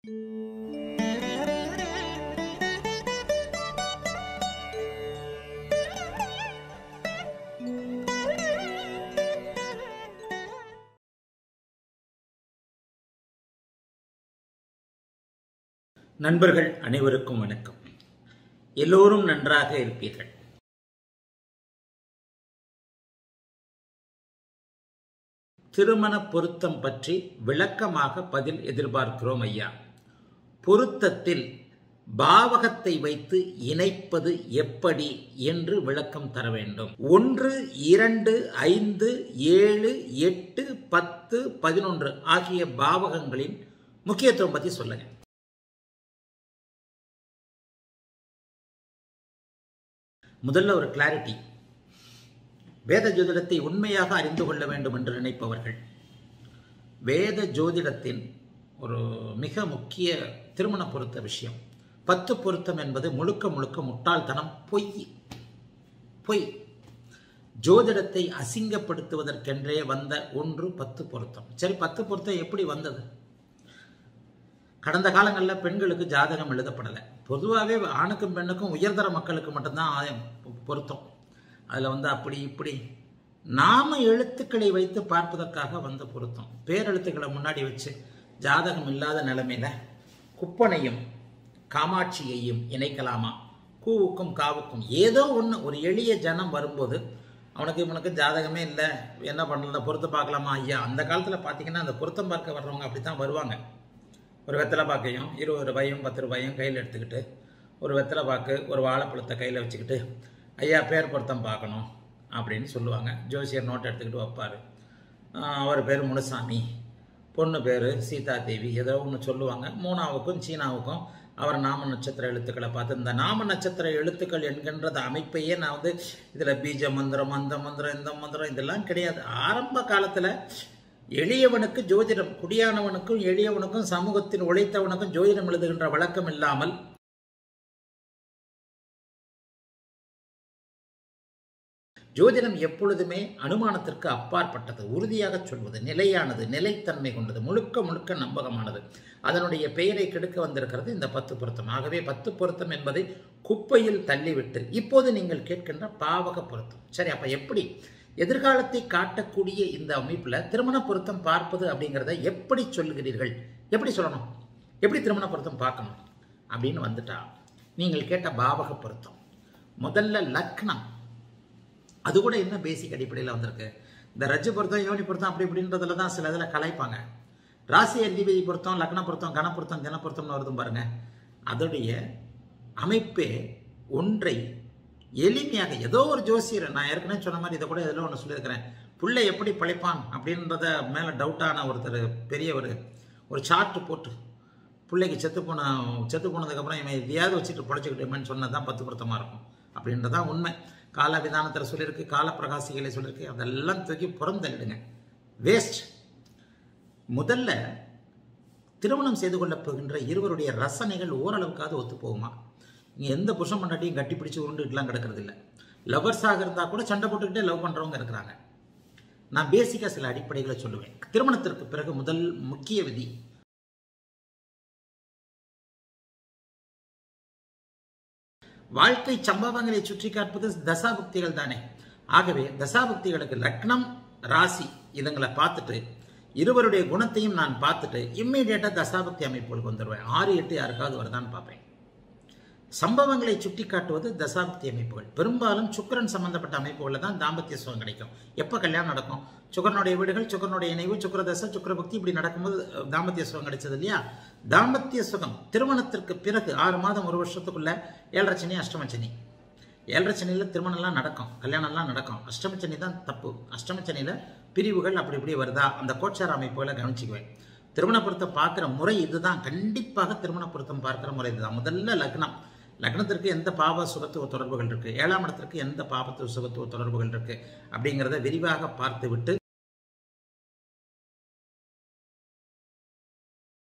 நண்பர்கள் அனைவருக்கும் வணக்கம் எல்லோரும் நன்றாக இருப்பீர்கள் திருமண பொருத்தம் பற்றி விளக்கமாக பதில் எதிர்பார்க்கிறோம் ஐயா பொருத்தத்தில் பாவகத்தை வைத்து இணைப்பது எப்படி என்று விளக்கம் தர வேண்டும் ஒன்று இரண்டு ஐந்து ஏழு எட்டு பத்து பதினொன்று ஆகிய பாவகங்களின் முக்கியத்துவம் பற்றி சொல்லுங்க முதல்ல ஒரு கிளாரிட்டி வேத ஜோதிடத்தை உண்மையாக அறிந்து கொள்ள வேண்டும் என்று நினைப்பவர்கள் வேத ஜோதிடத்தின் ஒரு மிக முக்கிய திருமண பொருத்த விஷயம் பத்து பொருத்தம் என்பது முழுக்க முழுக்க முட்டாள்தனம் பொய் பொய் ஜோதிடத்தை அசிங்கப்படுத்துவதற்கென்றே வந்த ஒன்று பத்து பொருத்தம் சரி பத்து பொருத்தம் எப்படி வந்தது கடந்த காலங்களில் பெண்களுக்கு ஜாதகம் எழுதப்படலை பொதுவாகவே ஆணுக்கும் பெண்ணுக்கும் உயர்தர மக்களுக்கு மட்டும்தான் ஆயம் பொருத்தம் அதில் வந்து அப்படி இப்படி நாம எழுத்துக்களை வைத்து பார்ப்பதற்காக வந்த பொருத்தம் பேரெழுத்துக்களை முன்னாடி வச்சு ஜாதகம் இல்லாத நிலைமையில குப்பனையும் காமாட்சியையும் இணைக்கலாமா கூவுக்கும் காவுக்கும் ஏதோ ஒன்று ஒரு எளிய ஜனம் வரும்போது அவனுக்கு இவனுக்கு ஜாதகமே இல்லை என்ன பண்ணல பொருத்தம் பார்க்கலாமா ஐயா அந்த காலத்தில் பார்த்தீங்கன்னா அந்த பொருத்தம் பார்க்க வர்றவங்க அப்படி தான் வருவாங்க ஒரு வெத்தலை பாக்கையும் இருபது ரூபாயும் பத்து ரூபாயும் கையில் எடுத்துக்கிட்டு ஒரு வெத்தலை பாக்கு ஒரு வாழைப்பழத்தை கையில் வச்சுக்கிட்டு ஐயா பேர் பொருத்தம் பார்க்கணும் அப்படின்னு சொல்லுவாங்க ஜோசியர் நோட் எடுத்துக்கிட்டு வைப்பார் அவர் பேர் முனுசாமி பொண்ணு பேர் சீதா தேவி ஏதோ ஒன்று சொல்லுவாங்க மூணாவுக்கும் சீனாவுக்கும் அவர் நாம நட்சத்திர எழுத்துக்களை பார்த்து இந்த நாம நட்சத்திர எழுத்துக்கள் என்கின்றது அமைப்பையே நான் வந்து இதில் பீஜ மந்திரம் அந்த மந்திரம் இந்த மந்திரம் இதெல்லாம் கிடையாது ஆரம்ப காலத்தில் எளியவனுக்கு ஜோதிடம் குடியானவனுக்கும் எளியவனுக்கும் சமூகத்தில் உழைத்தவனுக்கும் ஜோதிடம் எழுதுகின்ற வழக்கம் இல்லாமல் ஜோதிடம் எப்பொழுதுமே அனுமானத்திற்கு அப்பாற்பட்டது உறுதியாக சொல்வது நிலையானது நிலைத்தன்மை கொண்டது முழுக்க முழுக்க நம்பகமானது அதனுடைய பெயரை கெடுக்க வந்திருக்கிறது இந்த பத்து பொருத்தம் ஆகவே பத்து பொருத்தம் என்பதை குப்பையில் தள்ளிவிட்டு இப்போது நீங்கள் கேட்கின்ற பாவக பொருத்தம் சரி அப்ப எப்படி எதிர்காலத்தை காட்டக்கூடிய இந்த அமைப்பில் திருமண பொருத்தம் பார்ப்பது அப்படிங்கிறத எப்படி சொல்லுகிறீர்கள் எப்படி சொல்லணும் எப்படி திருமண பொருத்தம் பார்க்கணும் அப்படின்னு வந்துட்டா நீங்கள் கேட்ட பாவக பொருத்தம் முதல்ல லக்னம் அது கூட என்ன பேசிக் அடிப்படையில் வந்திருக்கு இந்த ரஜ்ஜு பொருத்தம் யோனி பொருத்தம் அப்படி இப்படின்றதுல தான் சில இதில் கலைப்பாங்க ராசி அதிபதி பொருத்தம் லக்ன பொருத்தம் கன பொருத்தம் தின பொருத்தம்னு வருதும் பாருங்க அதோடைய அமைப்பே ஒன்றை எளிமையாக ஏதோ ஒரு ஜோசியர் நான் ஏற்கனவே சொன்ன மாதிரி இதை கூட இதில் ஒன்று சொல்லியிருக்கிறேன் புள்ளை எப்படி பழைப்பான் அப்படின்றத மேலே டவுட்டான ஒருத்தர் பெரியவர் ஒரு சார்ட்டு போட்டு பிள்ளைக்கு செத்து போன செத்து போனதுக்கப்புறம் இவன் எதையாவது வச்சுட்டு பழைச்சிக்கிட்டோமேன்னு சொன்னது தான் பத்து பொருத்தமாக இருக்கும் அப்படின்றதான் உண்மை கால விதானத்தில் சொல்லியிருக்கு கால பிரகாசிகளை சொல்லியிருக்கு அதெல்லாம் தூக்கி புறந்தள்ளிடுங்க வேஸ்ட் முதல்ல திருமணம் செய்து கொள்ளப் போகின்ற இருவருடைய ரசனைகள் ஓரளவுக்காவது ஒத்து போகுமா இங்கே எந்த புருஷன் பண்ணாட்டியும் கட்டி பிடிச்சி உருண்டுகிட்டுலாம் கிடக்கிறது இல்லை லவர்ஸாக இருந்தால் கூட சண்டை போட்டுக்கிட்டே லவ் பண்ணுறவங்க இருக்கிறாங்க நான் பேசிக்காக சில அடிப்படைகளை சொல்லுவேன் திருமணத்திற்கு பிறகு முதல் முக்கிய விதி வாழ்க்கை சம்பவங்களை சுற்றி காட்பது தசாபுக்திகள் தானே ஆகவே தசாபுக்திகளுக்கு லக்னம் ராசி இதுங்களை பார்த்துட்டு இருவருடைய குணத்தையும் நான் பார்த்துட்டு இம்மீடியட்டாக தசாபக்தி அமைப்புகளுக்கு வந்துடுவேன் ஆறு எட்டு யாருக்காவது வருதான்னு பார்ப்பேன் சம்பவங்களை சுட்டி காட்டுவது தசாபக்தி அமைப்புகள் பெரும்பாலும் சுக்கரன் சம்பந்தப்பட்ட அமைப்புகளில் தான் தாம்பத்திய சுகம் கிடைக்கும் எப்போ கல்யாணம் நடக்கும் சுக்கரனுடைய வீடுகள் சுக்கரனுடைய இணைவு சுக்கர தசை சுக்கரபக்தி இப்படி நடக்கும்போது தாம்பத்திய சுகம் கிடைச்சது இல்லையா தாம்பத்திய சுகம் திருமணத்திற்கு பிறகு ஆறு மாதம் ஒரு வருஷத்துக்குள்ள ஏழரை சனி அஷ்டமச்சனி ஏழரை சனியில் திருமணம்லாம் நடக்கும் கல்யாணம்லாம் நடக்கும் அஷ்டமச்சனி தான் தப்பு அஷ்டமச்சனியில் பிரிவுகள் அப்படி இப்படி வருதா அந்த கோச்சார அமைப்புகளை கவனிச்சுக்குவேன் திருமண பொருத்தம் பார்க்குற முறை இதுதான் கண்டிப்பாக திருமண பொருத்தம் பார்க்குற முறை இதுதான் முதல்ல லக்னம் லக்னத்திற்கு எந்த பாவ சுகத்துவ தொடர்புகள் இருக்குது ஏழாம் இடத்திற்கு எந்த பாவத்துவ சுகத்துவ தொடர்புகள் இருக்குது அப்படிங்கிறத விரிவாக பார்த்து விட்டு